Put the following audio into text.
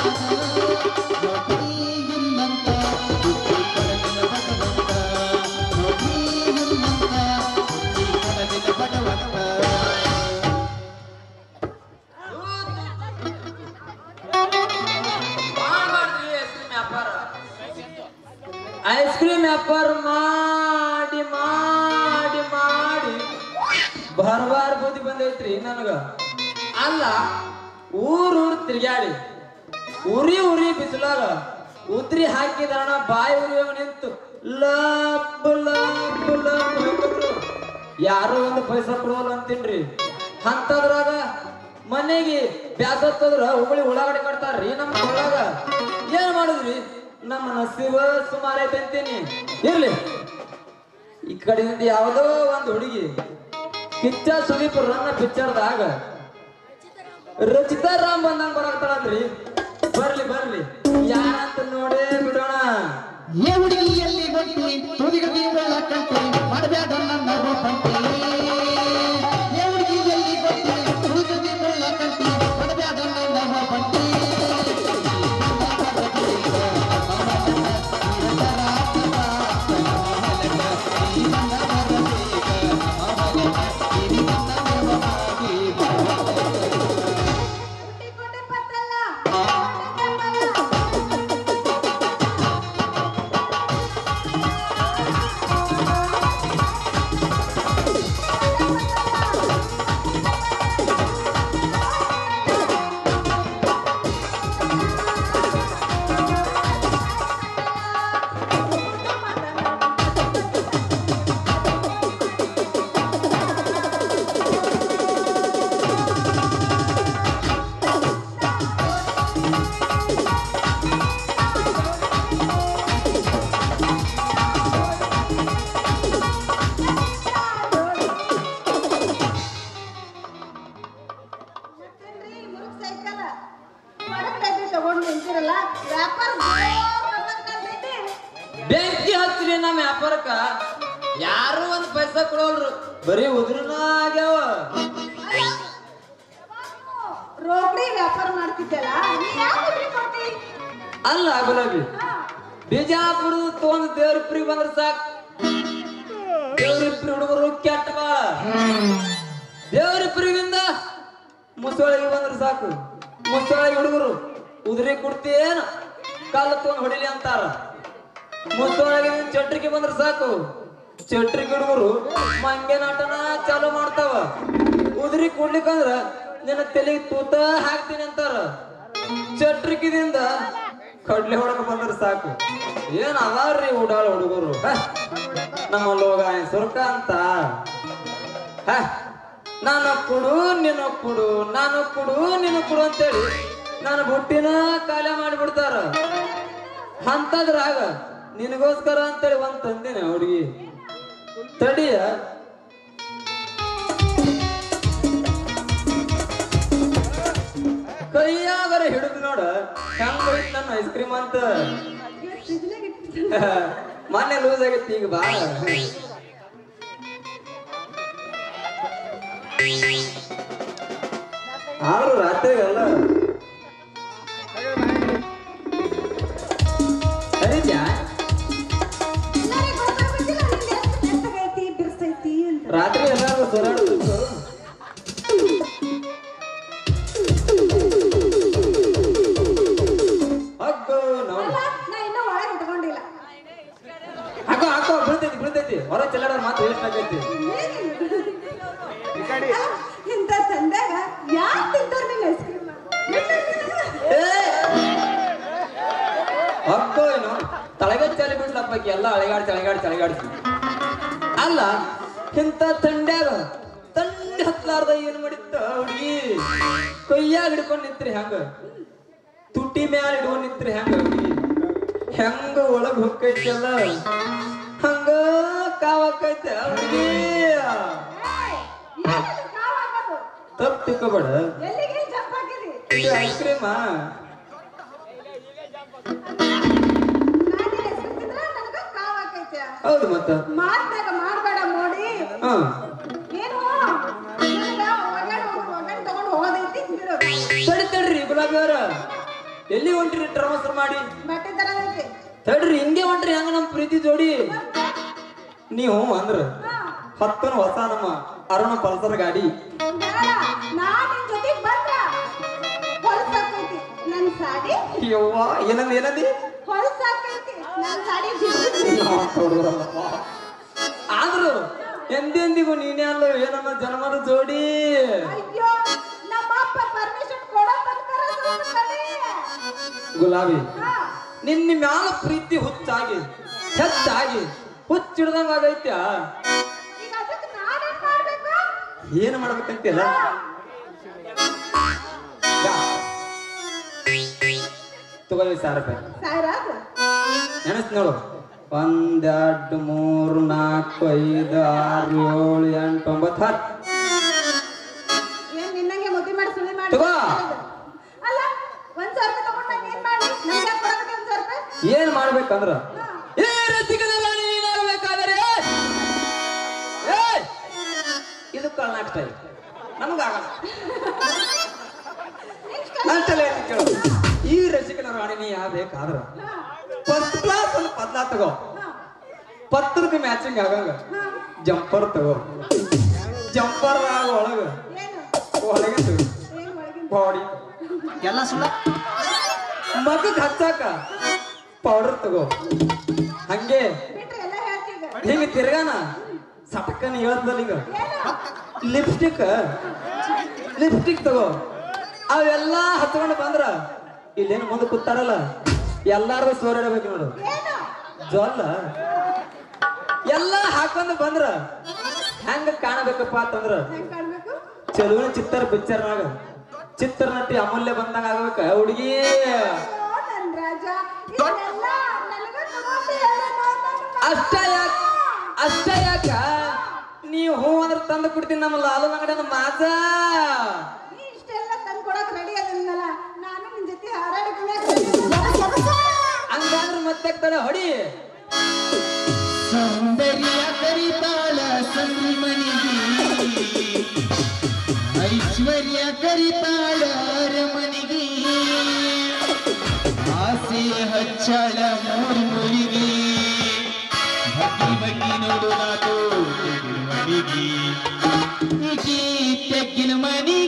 ಮಾಡ್ಬಾರ್ದ್ರಿ ice cream ವ್ಯಾಪಾರ ice cream ವ್ಯಾಪಾರ ಮಾಡಿ ಮಾಡಿ ಮಾಡಿ ಬರ್ಬಾರ್ ಬುದ್ಧಿ ಬಂದೈತ್ರಿ ನನಗ ಅಲ್ಲ ಊರ್ ಊರ್ ತಿರ್ಗ್ಯಾಡಿ ಉರಿ ಉರಿ ಬಿಸಿಲಾಗ ಉದ್ರಿ ಹಾಕಿದಣ ಬಾಯಿ ಉರಿಯವ ನಿಂತು ಲಪ್ ಲಪ್ ಲಪ್ ಹೋಗ್ಬಿಟ್ರು ಯಾರೋ ಒಂದು ಪೈಸಾ ಕೊಡೋಲ್ಲ ಅಂತೀನ್ರಿ ಅಂತದ್ರಾಗ ಮನೆಗೆ ಬ್ಯಾಸತ್ತದ್ರ ಹುಬ್ಬಳಿ ಉಳ್ಳಾಗಡ್ಡಿ ಕಟ್ತಾರ್ರಿ ನಮ್ಮ ಹೊಳಾಗ ಏನ್ ಮಾಡುದ್ರಿ ನಮ್ಮ ನಸೀಬ ಸುಮಾರು ಐತೆ ಅಂತೀನಿ ಇರ್ಲಿ ಈ ಕಡೆಯಿಂದ ಯಾವುದೋ ಒಂದು ಹುಡುಗಿ ಕಿಚ್ಚ ಸುದೀಪ್ ರನ್ನ ಪಿಕ್ಚರ್ದಾಗ ರಚಿತಾ ರಾಮ್ ಬಂದಂಗ ಬರಾಕ್ತಾಳಂದ್ರಿ ಬರ್ಲಿ ಬರ್ಲಿ ಯಾರಂತ ನೋಡೇ ಬಿಡೋಣ ಏ ಹುಡುಗಿಯಲ್ಲಿ ಹೊಂಟಿ ತುದಿಗದಿ ಒಳ್ಳ ಕಂಟಿ ಮಾಡಬೇಡ ನನ್ನ ರೂಪಂಟಿ ಏ ಹುಡುಗಿಯಲ್ಲಿ ಹೊಂಟಿ ತುದಿಗದಿ ಒಳ್ಳ ಕಂಟಿ ಮಾಡಬೇಡ ನನ್ನ ರೂಪಂಟಿ ಕುಟ್ಟಿ ಕುಟ್ಟಿ ಪತ್ತಲ್ಲ ಕೆಂಪಲ್ಲ. ಮತ್ತೇನ್ರಿ ಈ ಮುರುಕ್ ಸೈಕಲ್ ಒಡಕ್ ಡಬ್ಬಿ ತಗೊಂಡ್ ನಿಂತಿರಲ್ಲ ವ್ಯಾಪಾರ ಜೋರ್ ಬರ್ಬೇಕಂತೈತಿ. ಬೆಂಕಿ ಹಚ್ಚ್ರಿ ನಮ್ಮ ವ್ಯಾಪಾರಕ್ಕ ಯಾರು ಒಂದ್ ಪೈಸಾ ಕೊಡೋಲ್ರು ಬರೀ ಉದ್ರನ ಆಗ್ಯಾವ ಅಯ್ಯೋ, ರೋಕ್ಡಿ ವ್ಯಾಪಾರ ಮಾಡ್ತಿದ್ದಲ್ಲ ನೀ ಯಾವ ದುಡ್ಡು ಕೊಡ್ತಿ ಅಲ್ಲ ಗುಲಾಬಿ ಬಿಜಾಪುರದ ತಗೊಂಡ್ ದೇವ್ರಿಪ್ರಿಗೆ ಬಂದ್ರ ಸಾಕ್ ದೇವ್ರಿಪ್ರಿ ಹುಡುಗರು ಕೆಟ್ಟ ಬಾಳ ದೇವ್ರಿಪ್ರಿಗಿಂದ ಮುಸೊಳಗೆ ಬಂದ್ರ ಸಾಕು ಮುಸೊಳಗೆ ಹುಡುಗರು ಉದುರಿ ಕುಡ್ತೇನ ಕಾಲ ತಗೊಂಡ್ ಹೊಡಿಲಿ ಅಂತಾರ ಮುಸೊಳಗೆ ಚಟ್ರಿಗೆ ಬಂದ್ರ ಸಾಕು ಚಟ್ರಿಗೆ ಹುಡುಗರು ಮಂಗೆ ನಾಟನ ಚಾಲು ಮಾಡ್ತಾವ ಉದುರಿ ಕುಡ್ಲಿಕ್ಕಂದ್ರ ನಿನ್ನ ತಲೆಗೆ ತೂತ ಹಾಕ್ತೀನಿ ಅಂತಾರ ಚಟ್ರಿಕಿದಿಂದ ಕಡ್ಲೆ ಹೊಡಕ ಬಂದ್ರ ಸಾಕು ಏನ್ ಅದಾರ್ರಿ ಉಡಾಳ ಹುಡುಗರು ಹ? ನಮ್ಮ ಲೋಗ ಸುರ್ಕ ಅಂತ ಹ? ನಾನು ಕುಡು ನಿನ್ನ ಕುಡು ನಾನು ಕುಡು ನಿನ್ನ ಕುಡು ಅಂತೇಳಿ ನಾನು ಬುಟ್ಟಿನ ಕಾಲೇ ಮಾಡಿಬಿಡ್ತಾರ ಅಂತದ್ರಾಗ ನಿನಗೋಸ್ಕರ ಅಂತೇಳಿ ಒಂದ್ ತಂದಿನ ಹುಡುಗಿ ತಡಿಯ ಕೈಯಾಗರ ಹಿಡಿದು ನೋಡ ಹೆಂಗ್ ಹೋಯ್ತ್ ನನ್ನ ಐಸ್ ಕ್ರೀಮ್ ಅಂತ ಫ್ರಿಜ್ನಾಗ ಇಟ್ಟಿದ್ದ ಮೊನ್ನೆ ಲೂಸ್ ಆಗೈತಿ ಈಗ ಬಾಳ ಆದ್ರೂ ರಾತ್ರಿ ಅಲ್ಲ ಅರಿತ್ಯಾ ಎಲ್ಲರಿಗೂ ಗೊತ್ತಾಗ್ಬೇಕಿಲ್ಲ ನಿಂದು ಎಷ್ಟು ಮೆತ್ತಗೈತಿ ಬಿರ್ಸೈತಿ ಅಂತ ರಾತ್ರಿ ಎಲ್ಲಾರು ಸೊರಾಡ್ತಿತ್ತು ಅಗ್ಗೋ ನಾವು ಅಲ್ಲ ನಾ ಇನ್ನೂ ಒಳಗೆ ಇಟ್ಕೊಂಡಿಲ್ಲ ಹಾಕೋ ಹಾಕೋ ಬೀಳ್ತೈತಿ ಬೀಳ್ತೈತಿ ಹೊರ ಚೆಲ್ಲಾಡೋರ್ ಮಾತು ವೇಸ್ಟ್ ಆಗೈತಿ ಅಲ್ಲ, ಇಂಥ ತಂದಾಗ ಯಾರು ತಿಂತಾರ ನೀನ್ ಐಸ್ ಕ್ರೀಮ್ ಅಕ್ಕೋ ಏನು ತಳಗೆ ಚಲಿ ಬಿಡ್ಲಪ್ಪಕ್ಕೆ ಎಲ್ಲ ಅಳೆಗಾಡ್ಸಿ ಅಳೆಗಾಡ್ಸಿ ಅಳೆಗಾಡ್ಸಿ ಅಲ್ಲ ಇಂಥ ತಂಡ್ಯಾಗ ತಂಡಿ ಹತ್ಲಾರ್ದ ಏನ್ ಮಾಡಿತ್ತ ಹುಡುಗಿ ಕೈಯಾಗ ಹಿಡ್ಕೊಂಡ್ ನಿಂತ್ರಿ ಹೆಂಗ ತುಟಿ ಮ್ಯಾಲ ಹಿಡ್ಕೊಂಡ್ ನಿಂತ್ರಿ ಹೆಂಗ ಹುಡುಗಿ ಹೆಂಗ ಒಳಗ್ ಹೊಕ್ಕೈತಲ್ಲ ಹಂಗ ಕಾವಕ್ಕೈತೆ ಹುಡುಗಿ ತಪ್ಪು ತಿಕ್ಕೋಬೇಡ ಎಲ್ಲಿಗೆ ಜಂಪ್ ಹಾಕಿದಿ ಇದು ಐಸ್ ಕ್ರೀಮಾ ನಾನು ಐಸ್ ಕ್ರೀಮ್ ತಿಂದ್ರೆ ನನಗ ಕಾವ್ ಹಾಕೈತೆ ಹೌದು ಮತ್ತ ಮಾತ್ನಾಗ ಮಾಡ್ಬೇಡ ಮೋಡಿ ಹಾ ಏನು ನನಗ ಒಗ್ಗರಣೆ ಒಗ್ಗರಣೆ ತಗೊಂಡು ಹೋಗೋದೈತಿ ಬಿಡು ತಡಿ ತಡ್ರಿ ಗುಲಾಬಿ ಅವ್ರ ಎಲ್ಲಿ ಹೊಂಟ್ರಿ ಟ್ರಾನ್ಸ್ಫರ್ ಮಾಡಿ ಬಟ್ಟೆ ತರದೈತಿ ತಡ್ರಿ ಹಿಂಗೆ ಹೊಂಟ್ರಿ ಹಂಗ ನಮ್ ಪ್ರೀತಿ ಜೋಡಿ ನೀವು ಅಂದ್ರ ಹಾ ಹತ್ತನ ಹೊಸ ನಮ್ಮ ಅರುಣ ಪಲ್ಸರ್ ಗಾಡಿ ಬೇಡ ನಾ ನಿನ್ ಜೊತೆಗ್ ಬಂದ್ರ ಹೊಲ್ಸಾಕೈತಿ ನನ್ ಸಾಡಿ ಯವ್ವ ಏನಂದ ಏನಂದಿ ಹೊಲ್ಸಾಕೈತಿ ನನ್ ಸಾಡಿ ಜಿಗಿದ್ರಿ. ಆದ್ರು ಎಂದೆಂದಿಗೂ ನೀನೇ ಅಲ್ಲ ಏನನ್ನ ಜನ್ಮದ ಜೋಡಿ ಅಯ್ಯೋ ನಮ್ಮ ಅಪ್ಪ ಪರ್ಮಿಷನ್ ಕೊಡೋ ತನಕ ಸ್ವಲ್ಪ ತಡಿ. ಗುಲಾಬಿ ಹಾ ನಿನ್ನ ಮ್ಯಾಲ ಪ್ರೀತಿ ಹುಚ್ಚಾಗಿ ಹೆಚ್ಚಾಗಿ ಹುಚ್ಚಿಡ್ದಂಗ ಆಗೈತ್ಯ ಈಗ ಅದಕ್ಕೆ ನಾನೇನ್ ಮಾಡ್ಬೇಕು ಏನ್ ಮಾಡ್ಬೇಕಂತಿಲ್ಲ ತಗೊಳ್ಳಿ ಸಾವಿರ ರೂಪಾಯಿ ಸಾವಿರ ಅದು? ನೆನಸ್ ನೋಡು ಒಂದೆರಡು ಮೂರು ನಾಲ್ಕು ಐದು ಆರು ಏಳು ಎಂಟು ಒಂಬತ್ತು ಹತ್ತು ಏನ್ ನಿನ್ನಂಗೆ ಮುದ್ದೆ ಮಾಡಿ ಸುಳಿ ಮಾಡಿ ತಗೋ. ಅಲ್ಲ ಒಂದ್ ಸಾವಿರ ರೂಪಾಯಿ ತಗೊಂಡ್ ನಾನ್ ಏನ್ ಮಾಡ್ಲಿ ನಂಗೆ ಯಾಕೆ ಕೊಡಕತ್ತಿ ಒಂದ್ ಸಾವಿರ ರೂಪಾಯಿ ಏನ್ ಮಾಡ್ಬೇಕಂದ್ರ ಹಾ. ಏ ರಸಿಕನ ರಾಣಿ ನೀನಾಗಬೇಕಾದರೆ ಏ ಇದು ಕರ್ನಾಟಕ ಸ್ಟೈಲ್ ನಮಗಾಗಲ್ಲ ಅಂತಲೇ ಕೇಳು ಈ ರಸಿಕನ ರಾಣಿ ನೀ ಆಗ್ಬೇಕಾದ್ರ ಹಾ ಫಸ್ಟ್ ಕ್ಲಾಸ್ ಒಂದು ಪದ್ಲ ತಗೋ ಹಾ ಪತ್ರದ ಮ್ಯಾಚಿಂಗ್ ಆಗಂಗ ಹಾ ಜಂಪರ್ ತಗೋ ಜಂಪರ್ ಒಳಗ ಏನು ಒಳಗೆ ತಗೋ ಏನ್ ಒಳಗಿಂದ ಬಾಡಿ ಎಲ್ಲ ಸುಳ್ಳ ಮಗಕ್ ಹಚ್ಚಾಕ ಪೌಡರ್ ತಗೋ ಹಂಗೆ ಬಿಟ್ರೆ ಎಲ್ಲ ಹೇಳ್ತಿ ಈಗ ಹಿಂಗ ತಿರ್ಗಾನ ಸಟಕನ್ ಹೇಳ್ದಲ್ಲ ಈಗ ಏನು ಲಿಪ್ಸ್ಟಿಕ್ ಲಿಪ್ಸ್ಟಿಕ್ ತಗೋ ಅವೆಲ್ಲ ಹಚ್ಕೊಂಡು ಬಂದ್ರ ಇಲ್ಲೇನು ಮುಂದೆ ಕೂತಾರಲ್ಲ ಎಲ್ಲಾರ್ಗು ಸೋರಿಡಬೇಕು ನೋಡು ಏನು ಜೊಲ್ಲ ಎಲ್ಲ ಹಾಕೊಂಡ್ ಬಂದ್ರ ಹೆಂಗ ಕಾಣಬೇಕಪ್ಪ ಅಂತಂದ್ರ ಹೆಂಗ್ ಕಾಣ್ಬೇಕು ಚಲುವಿನ ಚಿತ್ತರ ಪಿಕ್ಚರ್ನಾಗ ಚಿತ್ರ ನಟಿ ಅಮೂಲ್ಯ ಬಂದಂಗ ಆಗ್ಬೇಕ ಹುಡುಗಿ ಅಯ್ಯೋ, ನನ್ ರಾಜ ಇದನ್ನೆಲ್ಲ ನನಗ ತಗೊಂಡು ಹೇಳು ನೋಡು. ಅಷ್ಟ ಯಾಕ ಅಷ್ಟ ಯಾಕ ನೀವು ಹೂ ಅಂದ್ರೆ ತಂದು ಕೊಡ್ತೀನಿ ನಮ್ಮ ಲಾಲು ಅಂಗಡಿನ ಮಾಜ ನೀ ಇಷ್ಟೆಲ್ಲ ತಂದ್ ಕೊಡಕ್ ರೆಡಿ ಅದನ್ನಲ್ಲ ನಾನು ನಿನ್ ಜೊತೆ ಹಾರಾಡಿ ಹಂಗಂದ್ರೆ ಮತ್ತೆ ತಡ ಹೊಡಿ ಸೌಂದರ್ಯ ಕರಿತಾಳ ಸಂದ್ರಿಮಣಿಗೆ ಐಶ್ವರ್ಯ ಕರಿತಾಳ ಅರಮನೆಗೆ ಆಸೆ ಹಚ್ಚಳ ಮೂರು ಮುಳಿಗೆ ಬಗ್ಗಿ ಬಗ್ಗಿ ನೋಡು ನಾಟು ಮಣಿಗೆ ಈಕಿ ತೆಗ್ಗಿನ ಮಣಿ